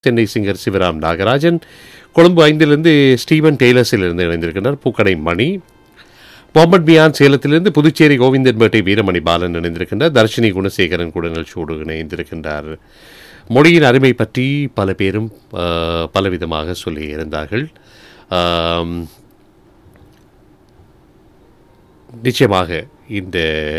Chennai singer Sivaram Nagarajan Colombo ஐந்திலிருந்து Steven டெய்லர்ஸிலிருந்து இணைந்திருக்கின்றார் பூக்கடை மணி முகமது மியான் சேலத்திலிருந்து புதுச்சேரி கோவிந்தன்பேட்டை வீரமணி பாலன் இணைந்திருக்கின்றார் தர்ஷினி குணசேகரன் கூட நிகழ்ச்சியோடு இணைந்திருக்கின்றார் மொழியின் அருமை பற்றி பல பேரும் ஆஹ், பலவிதமாக சொல்லியிருந்தார்கள் ஆம், நிச்சயமாக இந்த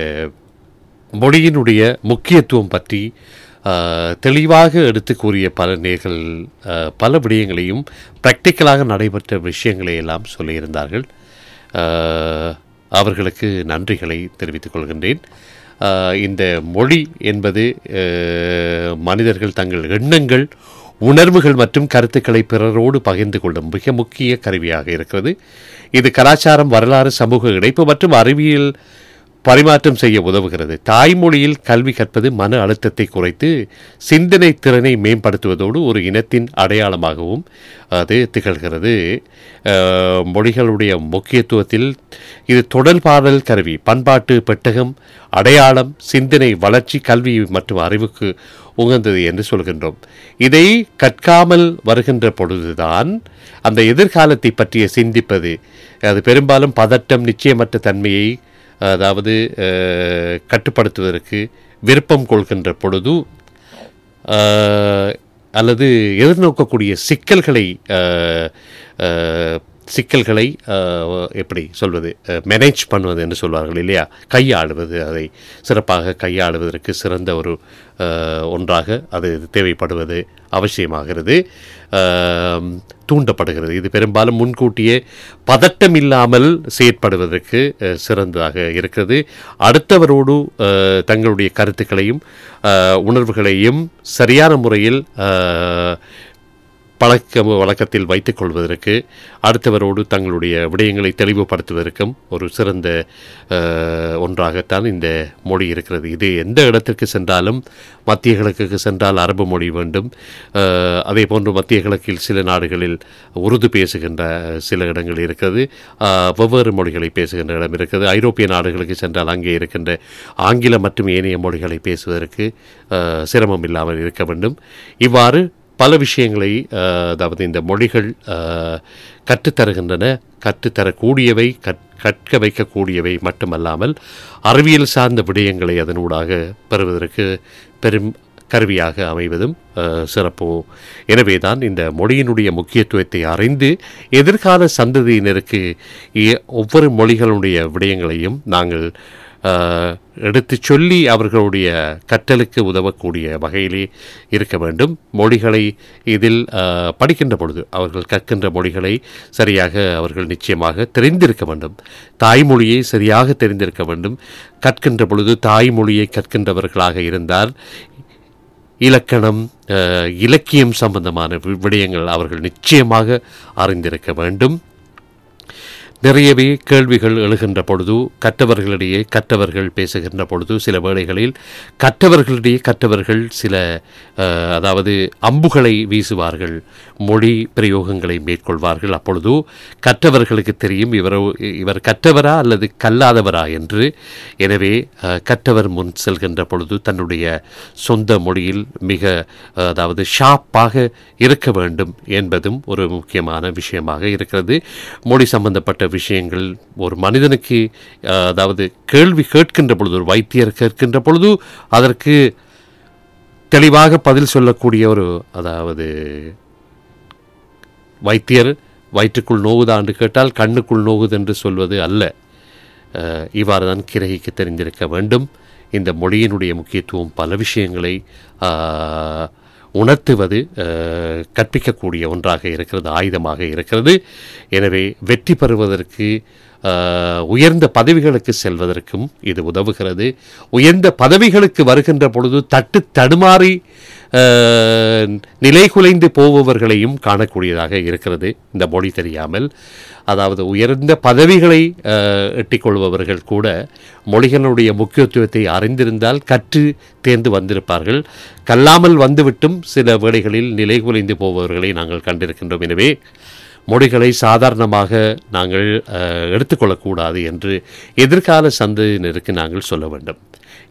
மொழியினுடைய முக்கியத்துவம் பற்றி ஆஹ், தெளிவாக எடுத்து கூறிய பல நேர்கள் ஆஹ், பல விடயங்களையும் ப்ராக்டிக்கலாக நடைபெற்ற விஷயங்களை எல்லாம் சொல்லியிருந்தார்கள் ஆஹ், அவர்களுக்கு நன்றிகளை தெரிவித்துக் கொள்கின்றேன் ஆஹ், இந்த மொழி என்பது ஆஹ், மனிதர்கள் தங்கள் எண்ணங்கள் உணர்வுகள் மற்றும் கருத்துக்களை பிறரோடு பகிர்ந்து கொள்ளும் மிக முக்கிய கருவியாக இருக்கிறது இது கலாச்சாரம் வரலாறு சமூக இணைப்பு மற்றும் அறிவியல் பரிமாற்றம் செய்ய உதவுகிறது தாய்மொழியில் கல்வி கற்பது மன அழுத்தத்தை குறைத்து சிந்தனை திறனை மேம்படுத்துவதோடு ஒரு இனத்தின் அடையாளமாகவும் அது திகழ்கிறது அஹ், மொழிகளுடைய முக்கியத்துவத்தில் இது தொடர்பாடல் கருவி பண்பாட்டு பெட்டகம் அடையாளம் சிந்தனை வளர்ச்சி கல்வி மற்றும் அறிவுக்கு உகந்தது என்று சொல்கின்றோம் இதை கற்காமல் வருகின்ற பொழுதுதான் அந்த எதிர்காலத்தை பற்றிய சிந்திப்பது அது பெரும்பாலும் பதட்டம் நிச்சயமற்ற தன்மையை அதாவது அஹ், கட்டுப்படுத்துவதற்கு விருப்பம் கொள்கின்ற பொழுது அஹ், அல்லது எதிர்நோக்கக்கூடிய சிக்கல்களை அஹ், அஹ், சிக்கல்களை அஹ், எப்படி சொல்வது மேனேஜ் பண்ணுவது என்று சொல்வார்கள் இல்லையா கையாளுவது அதை சிறப்பாக கையாளுவதற்கு சிறந்த ஒரு அஹ், ஒன்றாக அது தேவைப்படுவது அவசியமாகிறது அஹ், தூண்டப்படுகிறது இது பெரும்பாலும் முன்கூட்டியே பதட்டம் இல்லாமல் செயற்படுவதற்கு அஹ், சிறந்ததாக இருக்கிறது அடுத்தவரோடு அஹ், தங்களுடைய கருத்துக்களையும் அஹ், உணர்வுகளையும் சரியான முறையில் அஹ், பழக்க வழக்கத்தில் வைத்துக் கொள்வதற்கு அடுத்தவரோடு தங்களுடைய விடயங்களை தெளிவுபடுத்துவதற்கும் ஒரு சிறந்த அஹ், ஒன்றாகத்தான் இந்த மொழி இருக்கிறது இது எந்த இடத்திற்கு சென்றாலும் மத்திய கிழக்குக்கு சென்றால் அரபு மொழி வேண்டும் அஹ், அதே போன்று மத்திய கிழக்கில் சில நாடுகளில் உருது பேசுகின்ற சில இடங்கள் இருக்கிறது அஹ், வெவ்வேறு மொழிகளை பேசுகின்ற இடம் இருக்கிறது ஐரோப்பிய நாடுகளுக்கு சென்றால் அங்கே இருக்கின்ற ஆங்கிலம் மற்றும் ஏனைய மொழிகளை பேசுவதற்கு அஹ், சிரமம் இல்லாமல் இருக்க வேண்டும் இவ்வாறு பல விஷயங்களை அஹ், அதாவது இந்த மொழிகள் அஹ், கற்றுத்தருகின்றன கற்றுத்தரக்கூடியவை கற் கற்க வைக்கக்கூடியவை மட்டுமல்லாமல் அறிவியல் சார்ந்த விடயங்களை அதனூடாக பெறுவதற்கு பெரும் கருவியாக அமைவதும் அஹ், சிறப்பு எனவேதான் இந்த மொழியினுடைய முக்கியத்துவத்தை அறிந்து எதிர்கால சந்ததியினருக்கு எ- ஒவ்வொரு மொழிகளுடைய விடயங்களையும் நாங்கள் அஹ், எடுத்துச் சொல்லி அவர்களுடைய கற்றலுக்கு உதவக்கூடிய வகையிலே இருக்க வேண்டும் மொழிகளை இதில் அஹ், படிக்கின்ற பொழுது அவர்கள் கற்கின்ற மொழிகளை சரியாக அவர்கள் நிச்சயமாக தெரிந்திருக்க வேண்டும் தாய்மொழியை சரியாக தெரிந்திருக்க வேண்டும் கற்கின்ற பொழுது தாய்மொழியை கற்கின்றவர்களாக இருந்தால் இலக்கணம் அஹ், இலக்கியம் சம்பந்தமான வி- விடயங்கள் அவர்கள் நிச்சயமாக அறிந்திருக்க வேண்டும் நிறையவே கேள்விகள் எழுகின்ற பொழுது கற்றவர்களிடையே கற்றவர்கள் பேசுகின்ற பொழுது சில வேளைகளில் கற்றவர்களிடையே கற்றவர்கள் சில அஹ், அதாவது அம்புகளை வீசுவார்கள் மொழி பிரயோகங்களை மேற்கொள்வார்கள் அப்பொழுது கற்றவர்களுக்கு தெரியும் இவர் இவர் கற்றவரா அல்லது கல்லாதவரா என்று எனவே அஹ், கற்றவர் முன் செல்கின்ற பொழுது தன்னுடைய சொந்த மொழியில் மிக அஹ், அதாவது ஷார்ப்பாக இருக்க வேண்டும் என்பதும் ஒரு முக்கியமான விஷயமாக இருக்கிறது மொழி சம்பந்தப்பட்ட விஷயங்கள் ஒரு மனிதனுக்கு அஹ், அதாவது கேள்வி கேட்கின்ற பொழுது ஒரு வைத்தியர் கேட்கின்ற பொழுது அதற்கு தெளிவாக பதில் சொல்லக்கூடிய ஒரு அதாவது வைத்தியர் வயிற்றுக்குள் நோகுதாண்டு கேட்டால் கண்ணுக்குள் நோகுது என்று சொல்வது அல்ல அஹ், இவ்வாறு தான் கிரகிக்க தெரிந்திருக்க வேண்டும் இந்த மொழியினுடைய முக்கியத்துவம் பல விஷயங்களை ஆஹ், உணர்த்துவது அஹ், கற்பிக்கக்கூடிய ஒன்றாக இருக்கிறது ஆயுதமாக இருக்கிறது எனவே வெற்றி பெறுவதற்கு ஆஹ், உயர்ந்த பதவிகளுக்கு செல்வதற்கும் இது உதவுகிறது உயர்ந்த பதவிகளுக்கு வருகின்ற பொழுது தட்டு தடுமாறி ஆஹ், நிலை குலைந்து போபவர்களையும் காணக்கூடியதாக இருக்கிறது இந்த மொழி தெரியாமல் அதாவது உயர்ந்த பதவிகளை ஆஹ், எட்டிக்கொள்பவர்கள் கூட மொழிகளுடைய முக்கியத்துவத்தை அறிந்திருந்தால் கற்று தேர்ந்து வந்திருப்பார்கள் கல்லாமல் வந்துவிட்டும் சில வேளைகளில் நிலை குலைந்து போபவர்களை நாங்கள் கண்டிருக்கின்றோம் எனவே மொழிகளை சாதாரணமாக நாங்கள் அஹ், எடுத்துக்கொள்ளக்கூடாது என்று எதிர்கால சந்ததியினருக்கு நாங்கள் சொல்ல வேண்டும்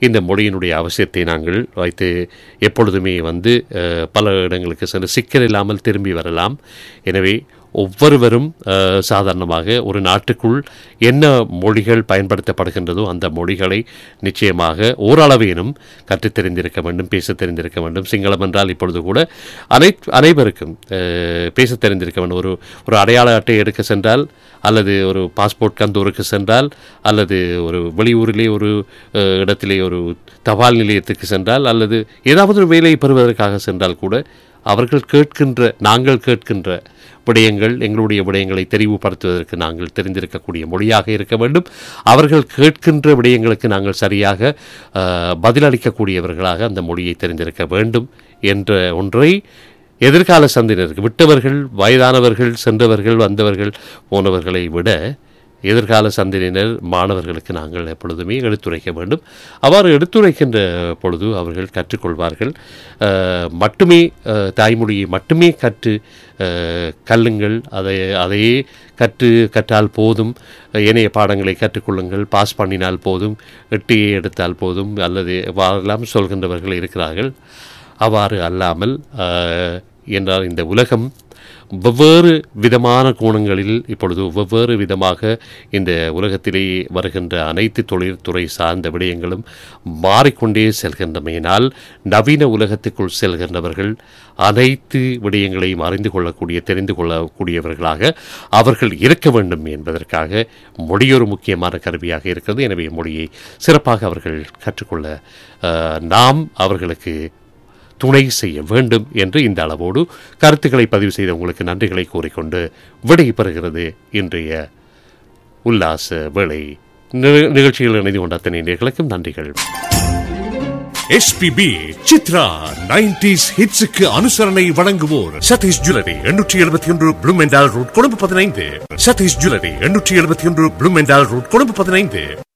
இந்த மொழியினுடைய அவசியத்தை நாங்கள் வைத்து எப்பொழுதுமே வந்து அஹ், பல இடங்களுக்கு சென்று சிக்கல் இல்லாமல் திரும்பி வரலாம் எனவே ஒவ்வொருவரும் அஹ், சாதாரணமாக ஒரு நாட்டுக்குள் என்ன மொழிகள் பயன்படுத்தப்படுகின்றதோ அந்த மொழிகளை நிச்சயமாக ஓரளவேனும் கற்றுத் தெரிந்திருக்க வேண்டும் பேச தெரிந்திருக்க வேண்டும் சிங்களம் என்றால் இப்பொழுது கூட அனை அனைவருக்கும் அஹ், பேச தெரிந்திருக்க வேண்டும் ஒரு ஒரு அடையாள அட்டை எடுக்க சென்றால் அல்லது ஒரு பாஸ்போர்ட் கந்தூருக்கு சென்றால் அல்லது ஒரு வெளியூரிலே ஒரு அஹ், இடத்திலே ஒரு தபால் நிலையத்துக்கு சென்றால் அல்லது ஏதாவது ஒரு வேலையை பெறுவதற்காக சென்றால் கூட அவர்கள் கேட்கின்ற நாங்கள் கேட்கின்ற விடயங்கள் எங்களுடைய விடயங்களை தெரிவுபடுத்துவதற்கு நாங்கள் தெரிந்திருக்கக்கூடிய மொழியாக இருக்க வேண்டும் அவர்கள் கேட்கின்ற விடயங்களுக்கு நாங்கள் சரியாக அஹ், பதிலளிக்கக்கூடியவர்களாக அந்த மொழியை தெரிந்திருக்க வேண்டும் என்ற ஒன்றை எதிர்கால சந்ததியினருக்கு விட்டவர்கள் வயதானவர்கள் சென்றவர்கள் வந்தவர்கள் போனவர்களை விட எதிர்கால சந்ததியினர் மாணவர்களுக்கு நாங்கள் எப்பொழுதுமே எடுத்துரைக்க வேண்டும் அவ்வாறு எடுத்துரைக்கின்ற பொழுது அவர்கள் கற்றுக்கொள்வார்கள் அஹ், மட்டுமே அஹ், தாய்மொழியை மட்டுமே கற்று அஹ், கல்லுங்கள் அதை அதையே கற்று கற்றால் போதும் ஏனைய பாடங்களை கற்றுக்கொள்ளுங்கள் பாஸ் பண்ணினால் போதும் எட்டியை எடுத்தால் போதும் அல்லது எல்லாம் சொல்கின்றவர்கள் இருக்கிறார்கள் அவ்வாறு அல்லாமல் அஹ், என்றால் இந்த உலகம் வெவ்வேறு விதமான கோணங்களில் இப்பொழுது வெவ்வேறு விதமாக இந்த உலகத்திலே வருகின்ற அனைத்து தொழில்துறை சார்ந்த விடயங்களும் மாறிக்கொண்டே செல்கின்றமையினால் நவீன உலகத்துக்குள் செல்கின்றவர்கள் அனைத்து விடயங்களையும் அறிந்து கொள்ளக்கூடிய தெரிந்து கொள்ளக்கூடியவர்களாக அவர்கள் இருக்க வேண்டும் என்பதற்காக மொழி ஒரு முக்கியமான கருவியாக இருக்கிறது எனவே மொழியை சிறப்பாக அவர்கள் கற்றுக்கொள்ள அஹ், நாம் அவர்களுக்கு துணை செய்ய வேண்டும் என்று இந்த அளவோடு கருத்துக்களை பதிவு செய்த உங்களுக்கு நன்றிகளை கூறிக்கொண்டு விடை பெறுகிறது இன்றைய உல்லாச வேளை நி- நிகழ்ச்சியில் இணைந்து கொண்ட அத்தனை நேர்களுக்கும் நன்றிகள் எஸ்பிபி சித்ரா நைன்டிஸ் ஹிட்ஸுக்கு அனுசரணை வழங்குவோர் சதீஷ் ஜுவல்லரி எண்ணூற்றி எழுபத்தி ஒன்று ப்ளூமெண்டால் ரோட் கொழும்பு பதினைந்து சதீஷ் ஜுவல்லரி எண்ணூற்றி எழுபத்தி ஒன்று ப்ளூமெண்டால் ரோட் கொழும்பு பதினைந்து